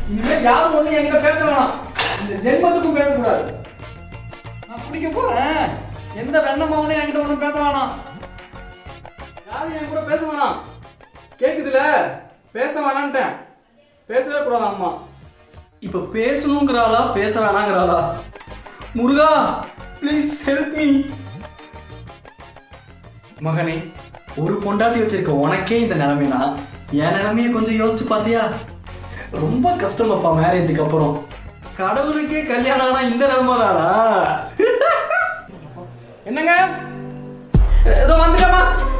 இனிமே யாரும் ஒண்ணு எங்க பேச வேணாம் இந்த ஜென்மத்துக்கும் பேசக்கூடாது நான் பிடிக்க போறேன் எந்த வெண்ணமாவனே என்கிட்ட ஒண்ணும் பேச வேணாம் யாரும் என் கூட பேச வேணாம் கேக்குதுல பேச வேணான்ட்டேன் பேசவே கூடாது அம்மா இப்ப பேசணுங்கிறாளா பேச வேணாங்கிறாளா முருகா ப்ளீஸ் ஹெல்ப் மீ மகனே ஒரு பொண்டாட்டி வச்சிருக்க உனக்கே இந்த நிலைமைனா என் நிலைமைய கொஞ்சம் யோசிச்சு பாத்தியா ரொம்ப கஷ்டமாப்பா மேரேஜுக்கு அப்புறம் கடவுளுக்கே கல்யாணம் ஆனா இந்த நிலைமை தானா என்னங்க ஏதோ வந்துட்டமா